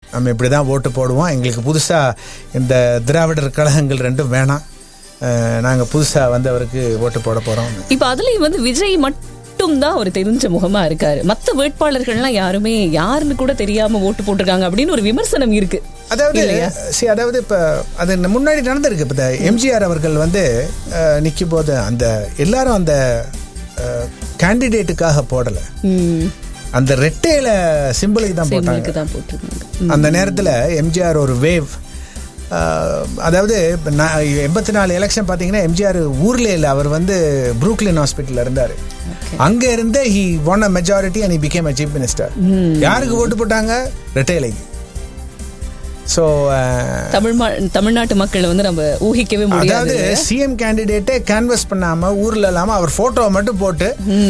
நம்ம இப்படி தான் ஓட்டு போடுவோம் எங்களுக்கு புதுசாக இந்த திராவிடர் கழகங்கள் ரெண்டும் வேணாம் நாங்கள் புதுசாக வந்து அவருக்கு ஓட்டு போட போகிறோம் இப்ப அதுலயும் வந்து விஜய் மட்டும் தான் ஒரு தெரிஞ்ச முகமா இருக்காரு மத்த வேட்பாளர்கள்லாம் யாருமே யாருன்னு கூட தெரியாம ஓட்டு போட்டிருக்காங்க அப்படின்னு ஒரு விமர்சனம் இருக்கு அதாவது see, அதாவது இப்போ அது ந- முன்னாடி நடந்திருக்கு இப்போ எம்ஜிஆர் அவர்கள் வந்து நிற்கும் போது அந்த எல்லாரும் அந்த கேண்டிடேட்டுக்காக போடலை ம், அந்த ரெட்டையில சிம்பிளுக்கு தான் போட்டாங்க சிம்பிளுக்கு தான் போட்டிருக்காங்க அந்த நேரத்தில் எம்ஜிஆர் ஒரு வேவ் அதாவது இப்ப நான் எண்பத்தி நாலு எலெக்ஷன் பார்த்தீங்கன்னா எம்ஜிஆர் ஊர்ல இல்லை அவர் வந்து ப்ரூக்லின் ஹாஸ்பிட்டலில் இருந்தார் அங்க இருந்து he won a majority and he became a chief minister யாருக்கு ஓட்டு போட்டாங்க ரெட்டையிலைக்கு ஸோ தமிழ் மா- தமிழ்நாட்டு மக்கள் வந்து நம்ம ஊகிக்கவே முடியாது அதாவது சிஎம் கேண்டிடேட்டே கேன்வஸ் பண்ணாம ஊர்ல இல்லாம அவர் போட்டோவை மட்டும் போட்டு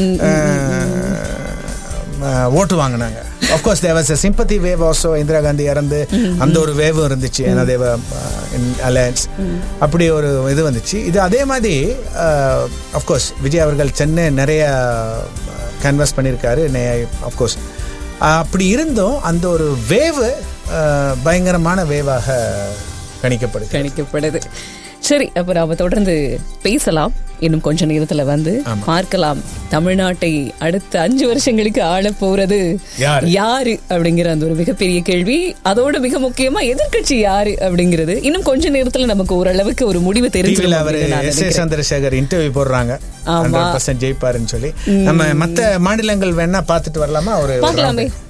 அஹ், ஓட்டு வாங்கினாங்க of course there was sympathy wave also Indira Gandhi இறந்து அந்த ஒரு வேவும் இருந்துச்சு ஏன்னா தேவ அலையன்ஸ் அப்படி ஒரு இது வந்துச்சு இது அதே மாதிரி அஃப்கோர்ஸ் விஜய் அவர்கள் சென்னை நிறைய கேன்வாஸ் பண்ணியிருக்காரு அஃப்கோர்ஸ் அப்படி இருந்தும் அந்த ஒரு வேவு பயங்கரமான வேவாக கணிக்கப்படுது கணிக்கப்படுது சரி அப்ப நாம தொடர்ந்து பேசலாம் இன்னும் கொஞ்ச நேரத்துல வந்து பார்க்கலாம் தமிழ்நாட்டை அடுத்த அஞ்சு வருஷங்களுக்கு ஆள போறது யாரு? யாரு அப்படிங்கிற அந்த ஒரு மிகப்பெரிய கேள்வி அதோட மிக முக்கியமா எதிர்க்கட்சி யாரு அப்படிங்கிறது இன்னும் கொஞ்ச நேரத்துல நமக்கு ஓரளவுக்கு ஒரு முடிவு டிவில தெரிஞ்சிடும் அவர் அப்படின்னு நான் எஸ் ஏ நினைக்கிறேன். சந்திரசேகர் இன்டர்வியூ போடுறாங்க ஆமா. ஹண்ட்ரட் பர்சன்ட் ஜெயிப்பாருன்னு சொல்லி நம்ம மத்த மாநிலங்கள் வேணா பார்த்துட்டு வரலாமா ஒரு ஒரு பார்க்கலாமே round?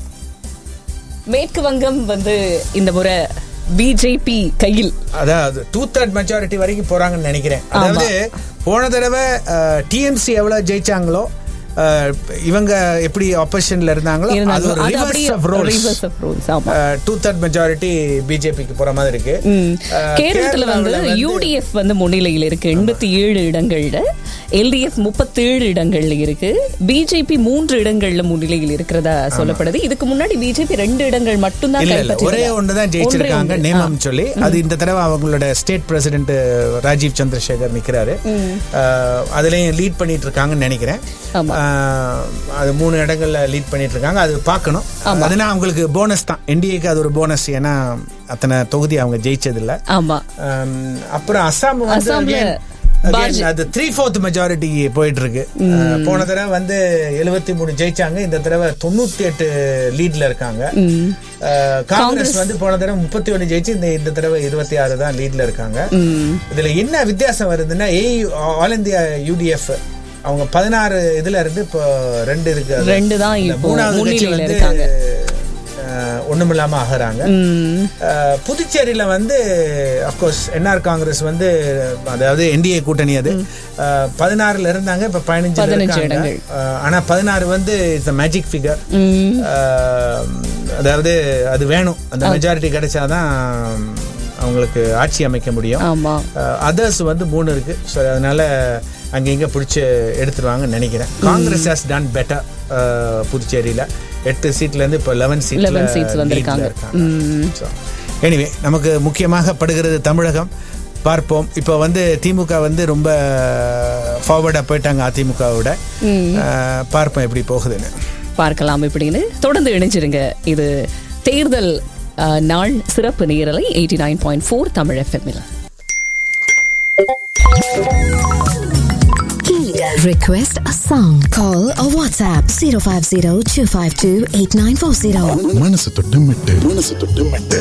மேற்கு வங்கம் வந்து இந்த முறை பிஜேபி கையில் அதாவது டூ தேர்ட் மெஜாரிட்டி வரைக்கும் போறாங்கன்னு நினைக்கிறேன் அதாவது போன தடவை டிஎம்சி எவ்வளவு ஜெயிச்சாங்களோ அஹ், இவங்க எப்படி ஆப்போசிஷன்ல இருந்தாங்களோ அது இருந்தாங்க ஒரு அது ரிவர்ஸ் அப்படியே of roles reverse of roles, ஆமா டூ தேர்ட் மெஜாரிட்டி பிஜேபிக்கு போற மாதிரி இருக்கு ம். அஹ், கேரளத்துல வந்து கேரளாவுல யூடிஎஃப் வந்து முன்னிலையில் இருக்கு எண்பத்தி ஏழு இடங்கள்ல எல்டிஎஃப் முப்பத்தேழு இடங்கள்ல இருக்கு பிஜேபி மூன்று இடங்கள்ல முன்னிலையில் இருக்கிறதா சொல்லப்படுது இதுக்கு முன்னாடி பிஜேபி ரெண்டு இடங்கள் மட்டும்தான் இல்ல இல்ல ஒரே கைப்பற்றியதா? ஒன்று தான் ஜெயிச்சிருக்காங்க ஒன்றே ஒன்று. நேமம் சொல்லி அது இந்த தடவை அவங்களோட ஸ்டேட் பிரசிடென்ட் ராஜீவ் சந்திரசேகர் நிக்கிறாரு அஹ், அதுலயும் லீட் பண்ணிட்டு இருக்காங்கன்னு நினைக்கிறேன் ஆமா. அஹ், அது மூணு இடங்கள்ல லீட் பண்ணிட்டு இருக்காங்க அது பார்க்கணும் அதுனா அவங்களுக்கு போனஸ் தான் என்டிஏக்கு அது ஒரு போனஸ் ஏன்னா அத்தனை தொகுதி அவங்க ஜெயிச்சது இல்ல ஆமா அம், அப்புறம் அஸ்ஸாம் வந்து அஸ்ஸாம்ல again- again அது த்ரீ ஃபோர்த் மெஜாரிட்டி போயிட்டு இருக்கு அஹ், போன தடவை வந்து எழுபத்தி மூணு ஜெயிச்சாங்க இந்த தடவை தொண்ணூத்தி எட்டு லீட்ல இருக்காங்க அஹ், காங்கிரஸ் வந்து போன தடவை முப்பத்தி ஒண்ணு ஜெயிச்சு இந்த இந்த தடவை இருபத்தி ஆறு தான் லீட்ல இருக்காங்க இதுல என்ன வித்தியாசம் வருதுன்னா ஏ ஆல் இந்தியா யூடிஎஃப் அவங்க பதினாறு இதுல இருந்து இப்போ ரெண்டு இருக்கு அது. ரெண்டு தான் இந்த இப்போ மூணாவது கட்சி முன்னிலையில வந்து இருக்காங்க அஹ், ஒண்ணுமில்லாம ஆகுறாங்க ம். அஹ், புதுச்சேரியில வந்து அப்கோர்ஸ் என்ஆர் காங்கிரஸ் வந்து அதாவது என்டிஏ கூட்டணி அது அஹ், பதினாறுல இருந்தாங்க இப்ப பதினஞ்சு பதினஞ்சு இருக்காங்க இடங்கள். அஹ், ஆனா பதினாறு வந்து இட்ஸ் மேஜிக் ஃபிகர் ம். அதாவது அது வேணும் அந்த மெஜாரிட்டி கிடைச்சாதான் அவங்களுக்கு ஆட்சி அமைக்க முடியும் ஆமா அதர்ஸ் வந்து மூணு இருக்கு ஸோ அதனால அங்க இங்க பிடிச்சி எடுத்துருவாங்கன்னு நினைக்கிறேன் காங்கிரஸ் ஹாஸ் டன் பெட்டர் புதுச்சேரியில எட்டு சீட்ல இருந்து இப்போ லெவன் சீட்ல 11 seats வந்திருக்காங்க. எனிவே நமக்கு முக்கியமாக படுகிறது தமிழகம் பார்ப்போம் இப்போ வந்து திமுக வந்து ரொம்ப ஃபார்வர்டாக போயிட்டாங்க அதிமுகவோட அஹ், பார்ப்போம் எப்படி போகுதுன்னு பார்க்கலாம் இப்படின்னு தொடர்ந்து இணைஞ்சிருங்க இது தேர்தல் அஹ், நாள் சிறப்பு நேரலை eighty nine point four Tamil எஃப்எம்மில் Request a song. Call or WhatsApp 050 252 8940. மனசு தொட்டு மெட்டு மனசு தொட்டு மெட்டு